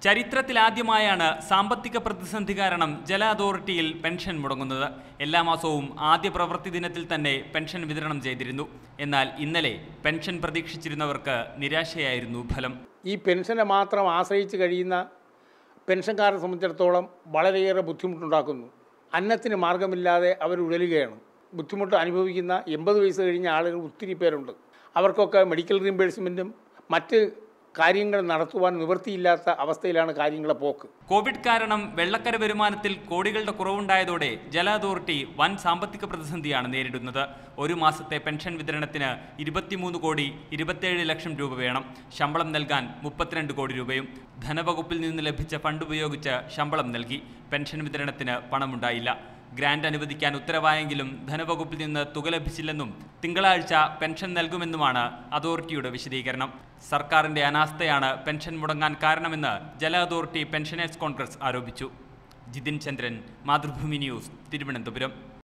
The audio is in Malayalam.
ചരിത്രത്തിലാദ്യമായാണ് സാമ്പത്തിക പ്രതിസന്ധി കാരണം ജല അതോറിറ്റിയിൽ പെൻഷൻ മുടങ്ങുന്നത് എല്ലാ മാസവും ആദ്യ പ്രവൃത്തി ദിനത്തിൽ തന്നെ പെൻഷൻ വിതരണം ചെയ്തിരുന്നു എന്നാൽ ഇന്നലെ പെൻഷൻ പ്രതീക്ഷിച്ചിരുന്നവർക്ക് നിരാശയായിരുന്നു ഫലം ഈ പെൻഷനെ മാത്രം ആശ്രയിച്ച് കഴിയുന്ന പെൻഷൻകാരെ സംബന്ധിച്ചിടത്തോളം വളരെയേറെ ബുദ്ധിമുട്ടുണ്ടാക്കുന്നു അന്നത്തിന് മാർഗമില്ലാതെ അവർ ഉഴലുകയാണ് ബുദ്ധിമുട്ട് അനുഭവിക്കുന്ന എൺപത് വയസ്സ് കഴിഞ്ഞ ആളുകൾ ഒത്തിരി പേരുണ്ട് അവർക്കൊക്കെ മെഡിക്കൽ റീംബേഴ്സ്മെൻറ്റും മറ്റ് കാര്യങ്ങൾ നടത്തുവാൻ നിവൃത്തിയില്ലാത്ത അവസ്ഥയിലാണ് കാര്യങ്ങളെ പോക്ക് കോവിഡ് കാരണം വെള്ളക്കര വരുമാനത്തിൽ കോടികളുടെ കുറവുണ്ടായതോടെ ജല അതോറിറ്റി വൻ സാമ്പത്തിക പ്രതിസന്ധിയാണ് നേരിടുന്നത് ഒരു മാസത്തെ പെൻഷൻ വിതരണത്തിന് ഇരുപത്തിമൂന്ന് കോടി ഇരുപത്തേഴ് ലക്ഷം രൂപ വേണം ശമ്പളം നൽകാൻ മുപ്പത്തിരണ്ട് കോടി രൂപയും ധനവകുപ്പിൽ നിന്ന് ലഭിച്ച ഫണ്ട് ഉപയോഗിച്ച് ശമ്പളം നൽകി പെൻഷൻ വിതരണത്തിന് പണമുണ്ടായില്ല ഗ്രാന്റ് അനുവദിക്കാൻ ഉത്തരവായെങ്കിലും ധനവകുപ്പിൽ നിന്ന് തുക ലഭിച്ചില്ലെന്നും തിങ്കളാഴ്ച പെൻഷൻ നൽകുമെന്നുമാണ് അതോറിറ്റിയുടെ വിശദീകരണം സർക്കാരിന്റെ അനാസ്ഥയാണ് പെൻഷൻ മുടങ്ങാൻ കാരണമെന്ന് ജല അതോറിറ്റി പെൻഷനേഴ്സ് കോൺഗ്രസ് ആരോപിച്ചു ജിതിൻ ചന്ദ്രൻ മാതൃഭൂമി ന്യൂസ് തിരുവനന്തപുരം